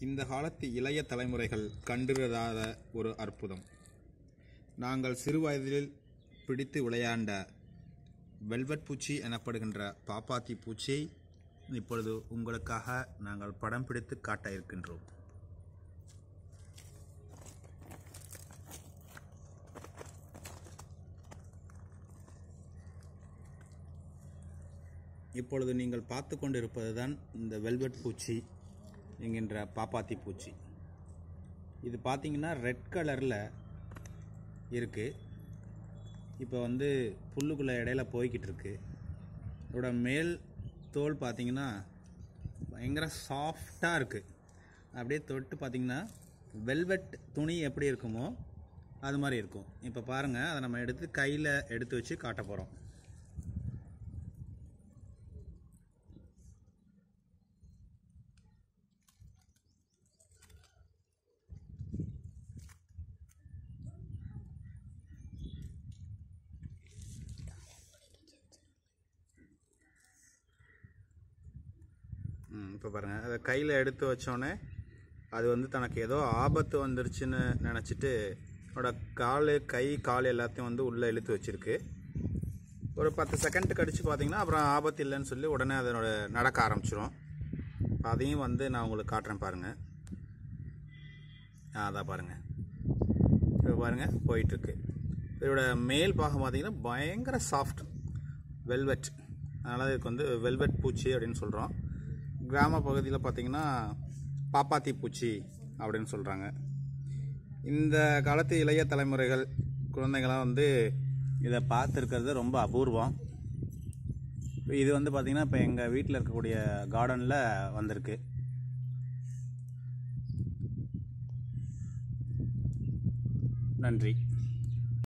இந்த காலத்து இளைய தலைமுறைகள் கண்டிராத ஒரு அற்புதம் நாங்கள் சிறுவயதில் பிடித்து விளையாண்ட வெல்வெட் பூச்சி எனப்படுகின்ற பாப்பாத்தி பூச்சியை இப்பொழுது உங்களுக்காக நாங்கள் படம் பிடித்து காட்ட இருக்கின்றோம் இப்பொழுது நீங்கள் பார்த்து கொண்டிருப்பது தான் இந்த வெல்வெட் பூச்சி என்கின்ற பாப்பாத்தி பூச்சி இது பார்த்தீங்கன்னா ரெட் கலரில் இருக்குது இப்போ வந்து புல்லுக்குள்ளே இடையில போய்கிட்டு இருக்கு இதோட மேல் தோல் பார்த்தீங்கன்னா பயங்கர சாஃப்டாக இருக்குது அப்படியே தொட்டு பார்த்தீங்கன்னா வெல்வெட் துணி எப்படி இருக்குமோ அது மாதிரி இருக்கும் இப்போ பாருங்கள் அதை நம்ம எடுத்து கையில் எடுத்து வச்சு காட்ட போகிறோம் இப்போ பாருங்கள் அதை கையில் எடுத்து வச்சோடனே அது வந்து தனக்கு ஏதோ ஆபத்து வந்துருச்சுன்னு நினச்சிட்டு அதோட கால் கை கால் எல்லாத்தையும் வந்து உள்ளே இழுத்து வச்சிருக்கு ஒரு பத்து செகண்ட் கழிச்சு பார்த்தீங்கன்னா அப்புறம் ஆபத்து இல்லைன்னு சொல்லி உடனே அதனோட நடக்க ஆரம்பிச்சிரும் அதையும் வந்து நான் உங்களுக்கு காட்டுறேன் பாருங்கள் ஆ அதான் பாருங்கள் இப்போ பாருங்கள் போயிட்டுருக்கு இதோட மேல் பாகம் பார்த்தீங்கன்னா பயங்கர சாஃப்ட் வெல்வெட் அதனால் இதுக்கு வந்து வெல்வெட் பூச்சி அப்படின்னு சொல்கிறோம் கிராம பகுதியில் பார்த்தீங்கன்னா பாப்பாத்தி பூச்சி அப்படின்னு சொல்கிறாங்க இந்த காலத்து இளைய தலைமுறைகள் குழந்தைங்களாம் வந்து இதை பார்த்துருக்கிறது ரொம்ப அபூர்வம் இது வந்து பார்த்திங்கன்னா இப்போ எங்கள் வீட்டில் இருக்கக்கூடிய கார்டனில் வந்திருக்கு நன்றி